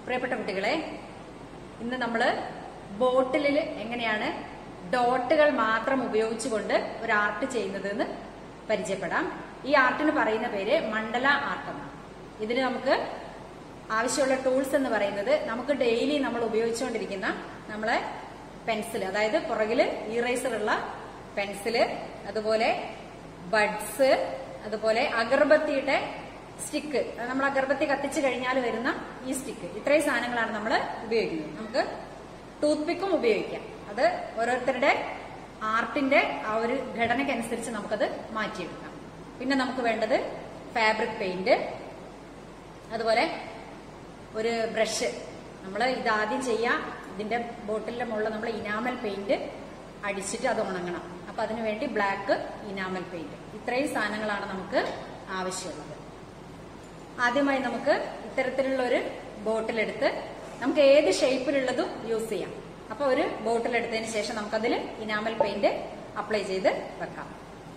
പ്രിയപ്പെട്ട കുട്ടികളെ ഇന്ന് നമ്മൾ ബോട്ടിലിൽ എങ്ങനെയാണ് ഡോട്ടുകൾ മാത്രം ഉപയോഗിച്ചുകൊണ്ട് ഒരു ആർട്ട് ചെയ്യുന്നത് എന്ന് പരിചയപ്പെടാം ഈ ആർട്ടിന് പറയുന്ന പേര് മണ്ഡല ആർട്ട് എന്നാണ് ഇതിന് നമുക്ക് ആവശ്യമുള്ള ടൂൾസ് എന്ന് പറയുന്നത് നമുക്ക് ഡെയിലി നമ്മൾ ഉപയോഗിച്ചുകൊണ്ടിരിക്കുന്ന നമ്മളെ പെൻസിൽ അതായത് പുറകിൽ ഇറേസർ ഉള്ള പെൻസില് അതുപോലെ ബഡ്സ് അതുപോലെ അഗർബത്തിയുടെ സ്റ്റിക്ക് നമ്മൾ അഗർബത്തി കത്തിച്ചു കഴിഞ്ഞാൽ വരുന്ന ഈ സ്റ്റിക്ക് ഇത്രയും സാധനങ്ങളാണ് നമ്മൾ ഉപയോഗിക്കുന്നത് നമുക്ക് ടൂത്ത് പിക്കും ഉപയോഗിക്കാം അത് ഓരോരുത്തരുടെ ആർട്ടിന്റെ ആ ഒരു ഘടനയ്ക്കനുസരിച്ച് നമുക്കത് മാറ്റിയെടുക്കാം പിന്നെ നമുക്ക് വേണ്ടത് ഫാബ്രിക് പെയിന്റ് അതുപോലെ ഒരു ബ്രഷ് നമ്മൾ ഇതാദ്യം ചെയ്യാം ഇതിന്റെ ബോട്ടിലിന്റെ മുകളിൽ നമ്മൾ ഇനാമൽ പെയിന്റ് അടിച്ചിട്ട് അത് ഉണങ്ങണം അപ്പൊ അതിനു വേണ്ടി ബ്ലാക്ക് ഇനാമൽ പെയിന്റ് ഇത്രയും സാധനങ്ങളാണ് നമുക്ക് ആവശ്യമുള്ളത് ആദ്യമായി നമുക്ക് ഇത്തരത്തിലുള്ള ഒരു ബോട്ടിലെടുത്ത് നമുക്ക് ഏത് ഷേപ്പിലുള്ളതും യൂസ് ചെയ്യാം അപ്പൊ ഒരു ബോട്ടിൽ എടുത്തതിന് ശേഷം നമുക്കതിൽ ഇനാമൽ പെയിന്റ് അപ്ലൈ ചെയ്ത് വെക്കാം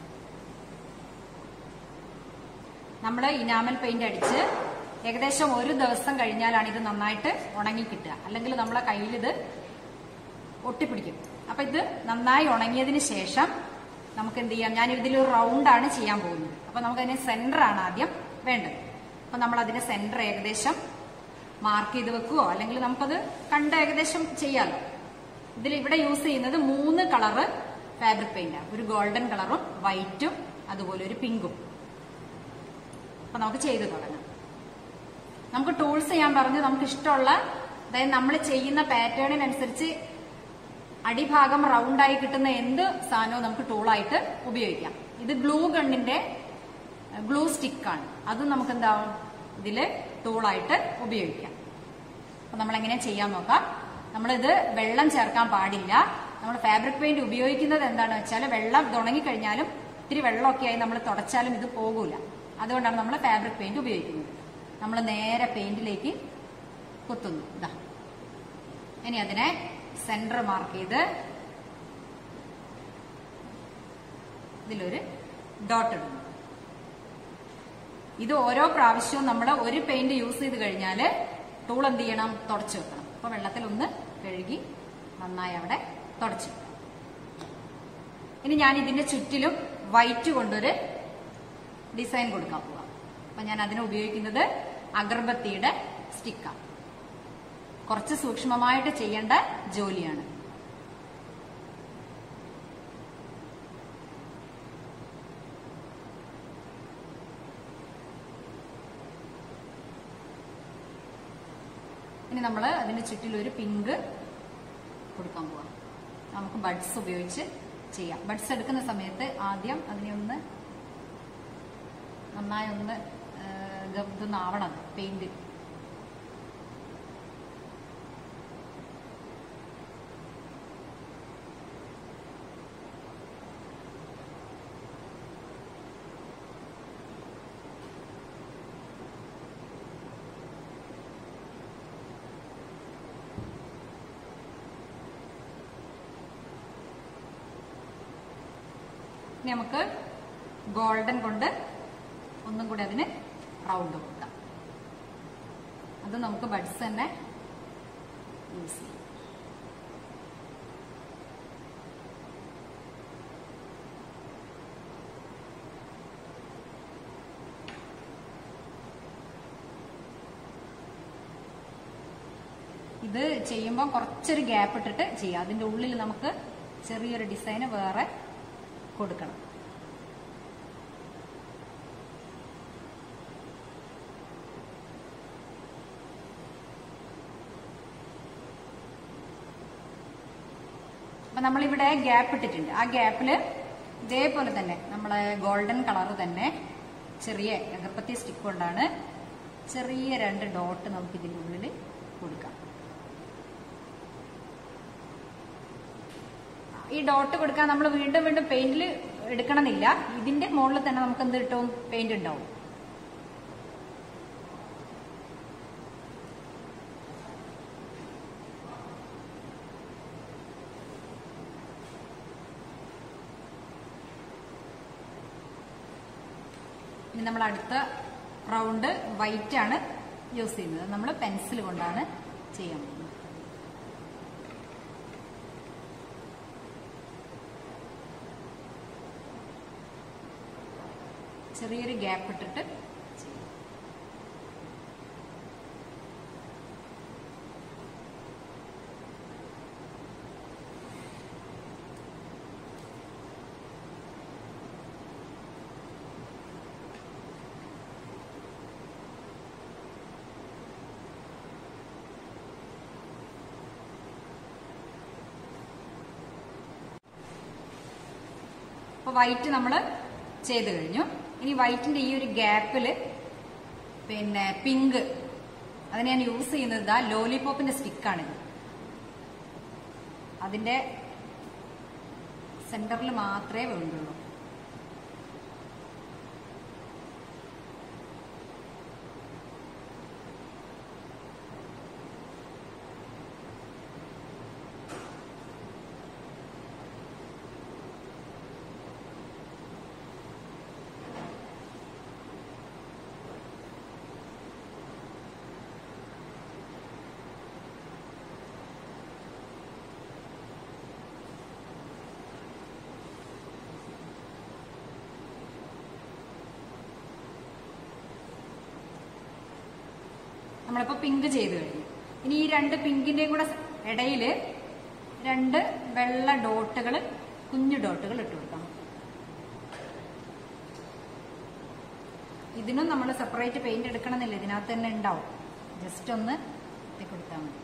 നമ്മൾ ഇനാമൽ പെയിന്റ് അടിച്ച് ഏകദേശം ഒരു ദിവസം കഴിഞ്ഞാലാണ് ഇത് നന്നായിട്ട് ഉണങ്ങി കിട്ടുക അല്ലെങ്കിൽ നമ്മളെ കയ്യിൽ ഇത് ഒട്ടിപ്പിടിക്കും അപ്പൊ ഇത് നന്നായി ഉണങ്ങിയതിന് ശേഷം നമുക്ക് എന്ത് ചെയ്യാം ഞാൻ ഇതിലൊരു റൗണ്ടാണ് ചെയ്യാൻ പോകുന്നത് അപ്പൊ നമുക്ക് അതിന് സെന്റർ ആണ് ആദ്യം വേണ്ടത് അപ്പൊ നമ്മൾ അതിന്റെ സെന്റർ ഏകദേശം മാർക്ക് ചെയ്ത് വെക്കുകയോ അല്ലെങ്കിൽ നമുക്കത് കണ്ട് ഏകദേശം ചെയ്യാലോ ഇതിൽ ഇവിടെ യൂസ് ചെയ്യുന്നത് മൂന്ന് കളറ് ഫാബ്രിക് പെയിന്റാണ് ഒരു ഗോൾഡൻ കളറും വൈറ്റും അതുപോലെ ഒരു പിങ്കും അപ്പൊ നമുക്ക് ചെയ്തു തുടങ്ങാം നമുക്ക് ടൂൾസ് ചെയ്യാൻ പറഞ്ഞു നമുക്ക് ഇഷ്ടമുള്ള അതായത് നമ്മൾ ചെയ്യുന്ന പാറ്റേണിനനുസരിച്ച് അടിഭാഗം റൗണ്ടായി കിട്ടുന്ന എന്ത് സാധനവും നമുക്ക് ടൂളായിട്ട് ഉപയോഗിക്കാം ഇത് ഗ്ലൂ ഗണ്ണിന്റെ ഗ്ലൂ സ്റ്റിക്കാണ് അതും നമുക്ക് എന്താവും ഇതില് ടൂളായിട്ട് ഉപയോഗിക്കാം അപ്പൊ നമ്മൾ എങ്ങനെ ചെയ്യാൻ നോക്കാം നമ്മളിത് വെള്ളം ചേർക്കാൻ പാടില്ല നമ്മൾ ഫാബ്രിക് പെയിന്റ് ഉപയോഗിക്കുന്നത് എന്താണെന്ന് വെച്ചാൽ വെള്ളം തുടങ്ങിക്കഴിഞ്ഞാലും ഇത്തിരി വെള്ളമൊക്കെ ആയി നമ്മൾ തുടച്ചാലും ഇത് പോകൂല അതുകൊണ്ടാണ് നമ്മൾ ഫാബ്രിക് പെയിന്റ് ഉപയോഗിക്കുന്നത് നമ്മൾ നേരെ പെയിന്റിലേക്ക് കുത്തുന്നു ഇതാ ഇനി അതിനെ സെന്റർ മാർക്ക് ചെയ്ത് ഇതിലൊരു ഡോട്ട് ഇടുന്നു ഇത് ഓരോ പ്രാവശ്യവും നമ്മൾ ഒരു പെയിന്റ് യൂസ് ചെയ്ത് കഴിഞ്ഞാൽ ടൂൾ എന്ത് ചെയ്യണം തുടച്ചു വെക്കണം അപ്പൊ വെള്ളത്തിൽ ഒന്ന് കഴുകി നന്നായി അവിടെ തുടച്ചു വെക്കണം ഇനി ഞാൻ ഇതിന്റെ ചുറ്റിലും വൈറ്റ് കൊണ്ടൊരു ഡിസൈൻ കൊടുക്കാൻ പോവാം അപ്പൊ ഞാൻ അതിന് ഉപയോഗിക്കുന്നത് അഗർബത്തിയുടെ സ്റ്റിക്കാണ് കുറച്ച് സൂക്ഷ്മമായിട്ട് ചെയ്യേണ്ട ജോലിയാണ് ഇനി നമ്മൾ അതിന് ചുറ്റിൽ ഒരു പിങ്ക് കൊടുക്കാൻ പോവാം നമുക്ക് ബഡ്സ് ഉപയോഗിച്ച് ചെയ്യാം ബഡ്സ് എടുക്കുന്ന സമയത്ത് ആദ്യം അതിനെ ഒന്ന് നന്നായി ഒന്ന് ഇതൊന്നാവണം പെയിന്റ് ഇനി നമുക്ക് ഗോൾഡൻ കൊണ്ട് ഒന്നും കൂടി അതിന് റൗണ്ട് കൊടുക്കാം അത് നമുക്ക് ബഡ്സ് തന്നെ യൂസ് ചെയ്യാം ഇത് ചെയ്യുമ്പോൾ കുറച്ചൊരു ഗ്യാപ്പ് ഇട്ടിട്ട് ചെയ്യാം അതിന്റെ ഉള്ളിൽ നമുക്ക് ചെറിയൊരു ഡിസൈന് വേറെ കൊടുക്കണം അപ്പൊ നമ്മളിവിടെ ഗ്യാപ്പ് ഇട്ടിട്ടുണ്ട് ആ ഗ്യാപ്പിൽ ഇതേപോലെ തന്നെ നമ്മളെ ഗോൾഡൻ കളർ തന്നെ ചെറിയ അഗർബത്തി സ്റ്റിക്ക് കൊണ്ടാണ് ചെറിയ രണ്ട് ഡോട്ട് നമുക്ക് ഇതിൻ്റെ ഉള്ളിൽ കൊടുക്കാം ഈ ഡോട്ട് കൊടുക്കാൻ നമ്മൾ വീണ്ടും വീണ്ടും പെയിന്റിൽ എടുക്കണമെന്നില്ല ഇതിന്റെ മുകളിൽ തന്നെ നമുക്ക് എന്ത് കിട്ടും പെയിന്റ് ഉണ്ടാവും ഇനി നമ്മൾ അടുത്ത റൗണ്ട് വൈറ്റ് ആണ് യൂസ് ചെയ്യുന്നത് നമ്മൾ പെൻസിൽ കൊണ്ടാണ് ചെയ്യാൻ പോകുന്നത് ചെറിയൊരു ഗ്യാപ്പ് ഇട്ടിട്ട് ചെയ്യാം അപ്പൊ വൈറ്റ് നമ്മൾ ചെയ്ത് കഴിഞ്ഞു ഇനി വൈറ്റിന്റെ ഈ ഒരു ഗ്യാപ്പില് പിന്നെ പിങ്ക് അതിന് ഞാൻ യൂസ് ചെയ്യുന്നത് ഇതാ ലോലിപോപ്പിന്റെ സ്റ്റിക്കാണിത് അതിന്റെ സെന്ററിൽ മാത്രമേ വേണ്ടുള്ളൂ നമ്മളിപ്പോ പിങ്ക് ചെയ്ത് കഴിഞ്ഞു ഇനി ഈ രണ്ട് പിങ്കിന്റെയും കൂടെ ഇടയില് രണ്ട് വെള്ള ഡോട്ടുകൾ കുഞ്ഞു ഡോട്ടുകൾ ഇട്ട് കൊടുക്കണം ഇതിനും നമ്മൾ സെപ്പറേറ്റ് പെയിന്റ് എടുക്കണമെന്നില്ല ഇതിനകത്ത് തന്നെ ഉണ്ടാവും ജസ്റ്റ് ഒന്ന് ഇട്ട് കൊടുത്താൽ മതി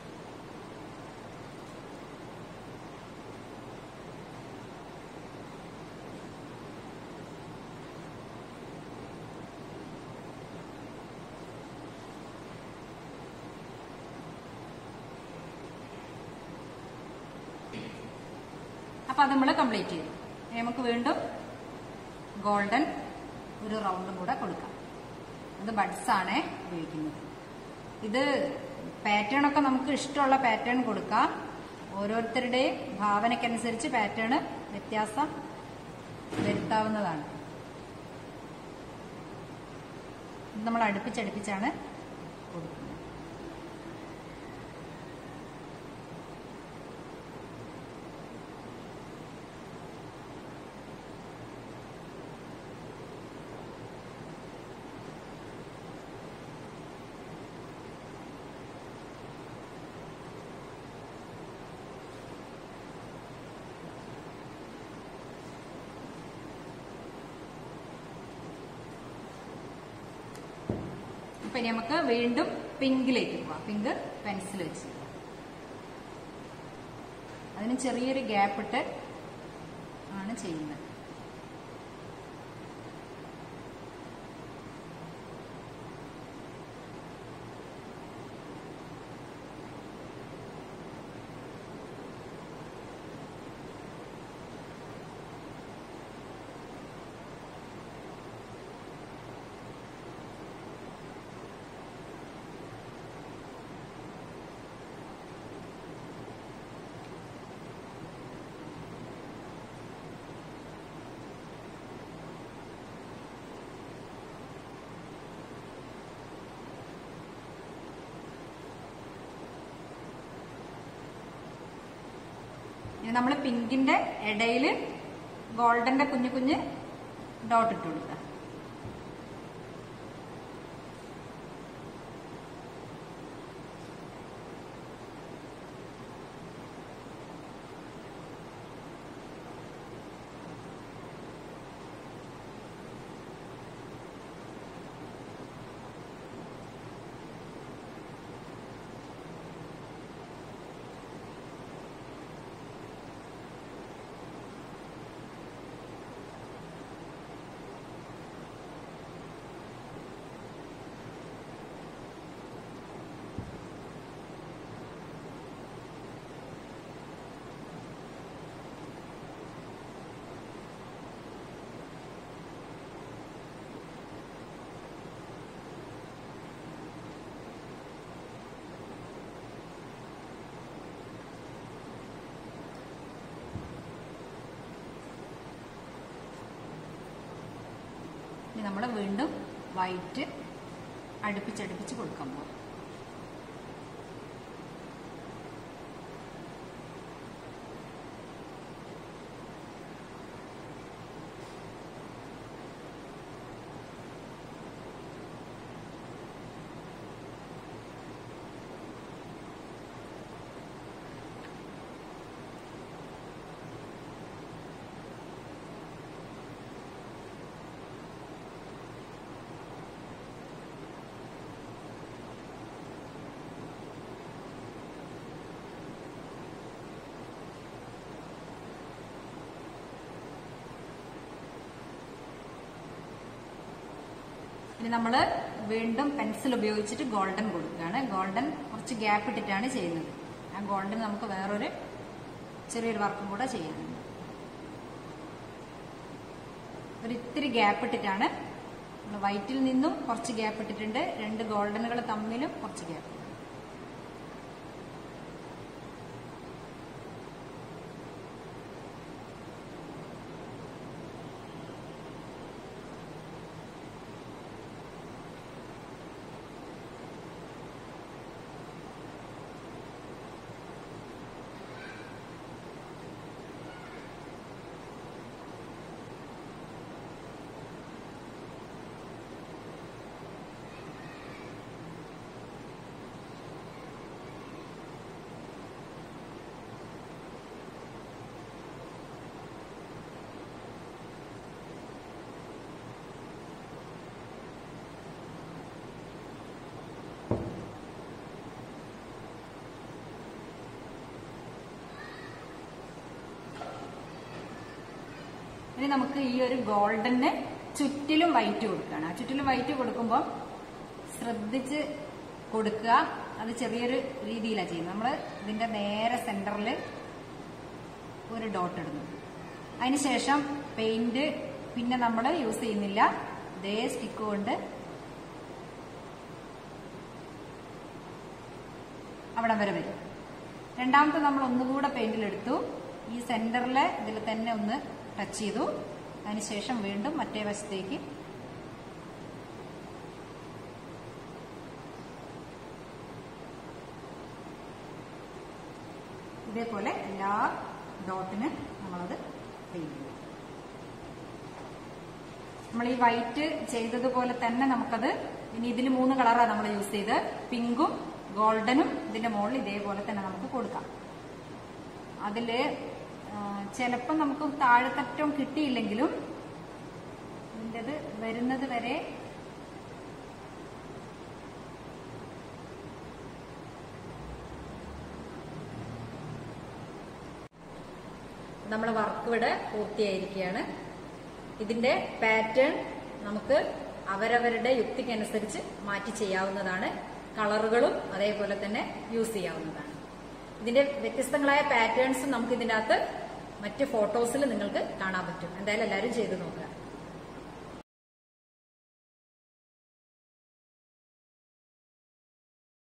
അപ്പൊ അത് നമ്മൾ കംപ്ലീറ്റ് ചെയ്തു ഇനി നമുക്ക് വീണ്ടും ഗോൾഡൻ ഒരു റൗണ്ടും കൂടെ കൊടുക്കാം അത് ബഡ്സ് ആണ് ഉപയോഗിക്കുന്നത് ഇത് പാറ്റേൺ ഒക്കെ നമുക്ക് ഇഷ്ടമുള്ള പാറ്റേൺ കൊടുക്കാം ഓരോരുത്തരുടെയും ഭാവനയ്ക്കനുസരിച്ച് പാറ്റേൺ വ്യത്യാസം വരുത്താവുന്നതാണ് ഇത് നമ്മൾ അടുപ്പിച്ചടുപ്പിച്ചാണ് കൊടുക്കുന്നത് അപ്പൊ ഇനി നമുക്ക് വീണ്ടും പിങ്കിലേക്ക് പോവാം പിങ്ക് പെൻസിൽ വെച്ച് അതിന് ചെറിയൊരു ഗ്യാപ്പ് ഇട്ട് ആണ് ചെയ്യുന്നത് ഇനി നമ്മൾ പിങ്കിന്റെ ഇടയിൽ ഗോൾഡന്റെ കുഞ്ഞു കുഞ്ഞ് ഡോട്ട് ഇട്ട് കൊടുക്കുക ഇനി നമ്മൾ വീണ്ടും വൈറ്റ് അടുപ്പിച്ചടുപ്പിച്ച് കൊടുക്കാൻ പോകാം ഇനി നമ്മൾ വീണ്ടും പെൻസിൽ ഉപയോഗിച്ചിട്ട് ഗോൾഡൻ കൊടുക്കുകയാണ് ഗോൾഡൻ കുറച്ച് ഗ്യാപ്പ് ഇട്ടിട്ടാണ് ചെയ്യുന്നത് ആ ഗോൾഡൻ നമുക്ക് വേറൊരു ചെറിയൊരു വർക്കും കൂടെ ചെയ്യാനുണ്ട് ഒരു ഇത്തിരി ഗ്യാപ്പ് ഇട്ടിട്ടാണ് നമ്മൾ വൈറ്റിൽ നിന്നും കുറച്ച് ഗ്യാപ്പ് ഇട്ടിട്ടുണ്ട് രണ്ട് ഗോൾഡനുകൾ തമ്മിലും കുറച്ച് ഗ്യാപ്പ് ഇനി നമുക്ക് ഈ ഒരു ഗോൾഡന് ചുറ്റിലും വൈറ്റ് കൊടുക്കുകയാണ് ആ ചുറ്റിലും വൈറ്റ് കൊടുക്കുമ്പോൾ ശ്രദ്ധിച്ച് കൊടുക്കുക അത് ചെറിയൊരു രീതിയിലാണ് ചെയ്യുന്നത് നമ്മൾ ഇതിന്റെ നേരെ സെന്ററിൽ ഒരു ഡോട്ട് ഇടുന്നു അതിനുശേഷം പെയിന്റ് പിന്നെ നമ്മൾ യൂസ് ചെയ്യുന്നില്ല ഇതേ സ്റ്റിക്ക് കൊണ്ട് അവിടം വരെ വരും രണ്ടാമത്തെ നമ്മൾ ഒന്നുകൂടെ പെയിന്റിലെടുത്തു ഈ സെന്ററിലെ ഇതിൽ തന്നെ ഒന്ന് ടച്ച് ചെയ്തു അതിനുശേഷം വീണ്ടും മറ്റേ വശത്തേക്ക് ഇതേപോലെ എല്ലാ ഡോട്ടിന് നമ്മളത് പെയിന്റ് ചെയ്യും നമ്മൾ ഈ വൈറ്റ് ചെയ്തതുപോലെ തന്നെ നമുക്കത് ഇനി ഇതിൽ മൂന്ന് കളറാണ് നമ്മൾ യൂസ് ചെയ്ത് പിങ്കും ഗോൾഡനും ഇതിന്റെ മുകളിൽ ഇതേപോലെ തന്നെ നമുക്ക് കൊടുക്കാം അതില് ചിലപ്പോൾ നമുക്ക് താഴെത്തറ്റം കിട്ടിയില്ലെങ്കിലും ഇതിൻ്റെത് വരുന്നത് വരെ നമ്മളെ വർക്ക് ഇവിടെ പൂർത്തിയായിരിക്കുകയാണ് ഇതിന്റെ പാറ്റേൺ നമുക്ക് അവരവരുടെ യുക്തിക്കനുസരിച്ച് മാറ്റി ചെയ്യാവുന്നതാണ് കളറുകളും അതേപോലെ തന്നെ യൂസ് ചെയ്യാവുന്നതാണ് ഇതിന്റെ വ്യത്യസ്തങ്ങളായ പാറ്റേൺസും നമുക്ക് ഇതിന്റെ അകത്ത് മറ്റ് ഫോട്ടോസിൽ നിങ്ങൾക്ക് കാണാൻ പറ്റും എന്തായാലും എല്ലാവരും ചെയ്ത് നോക്കുക